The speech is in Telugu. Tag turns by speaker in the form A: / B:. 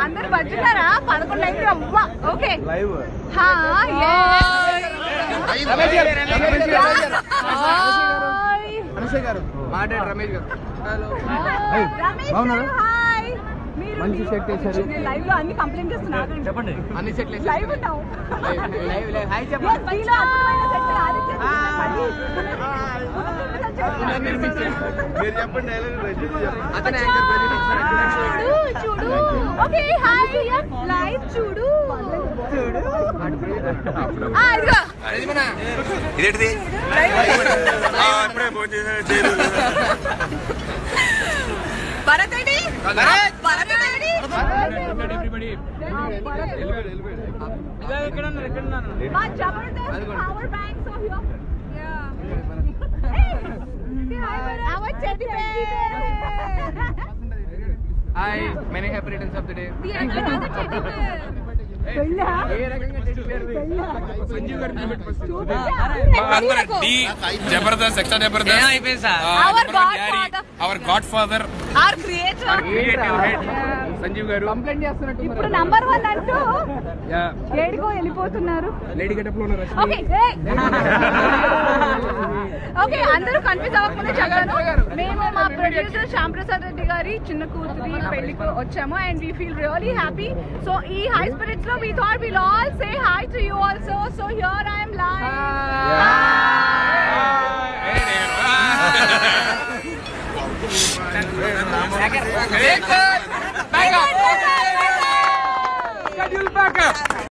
A: అందరు బజ్జున్నారా పదకొండు అయింది అవ్వ ఓకే
B: లైవ్
A: హా
B: రమేష్ గారు రమేష్ గారు
A: హాయ్
B: అనసూయ గారు మాట్లాడు రమేష్ గారు
A: రమేష్
B: బాగున్నారా?
A: గారు, హాయ్ మీరు
B: మంచి సెట్ వేశారు.
A: నేను లైవ్ లో అన్ని కంప్లైంట్ చేస్తున్నారు
B: చెప్పండి అన్ని సెట్లు
A: లైవ్ ఉన్నావు
B: లైవ్ లైవ్ హాయ్
A: Yes, మీలో అద్భుతమైన set ఆదిత్య
B: మీరు చెప్పండి అతనే
A: చూడు చూడు ఓకే హాయ్ లైవ్ చూడు చూడు ఆ ఇదిగో
C: ఇదేంటిది ఆ, ఇప్పుడే ఫోన్ చేశాను చేయలేదు
A: భరత్ ఏంటి
B: భరత్!
A: భరత్ ఏంటి మా Jabardasth power banks of your our teddy bear.
B: Hi many happy returns of the day
A: The another teddy bear. పెళ్ళా?
B: ఏ రకంగా సంజీవ్ గారు
C: అందరూ డి జబర్దస్త్ ఎక్స్ట్రా జబర్దస్త్
B: అయిపోయింది sir
A: Our godfather.
C: Our godfather
A: Our creator.
C: Creative head Sanjeev గారు
B: కంప్లైంట్ చేస్తున్నట్టు
A: ఇప్పుడు నంబర్ వన్ అంటూ
C: యా
A: ఏడుకో వెళ్ళిపోతున్నారు
C: లేడీ గెటప్ లో ఉన్న రష్మి
A: ఓకే ఓకే అందరూ కన్ఫ్యూజ్ అవ్వకుండా చదివాను మేము మా ప్రొడ్యూసర్ శ్యామ్ ప్రసాద్ రెడ్డి గారి చిన్న కూతురి పెళ్లికి వచ్చాము and we feel really happy so ఈ హై స్పిరిట్స్ లో we thought will all say hi to you also so here I'm
B: Schedule backup.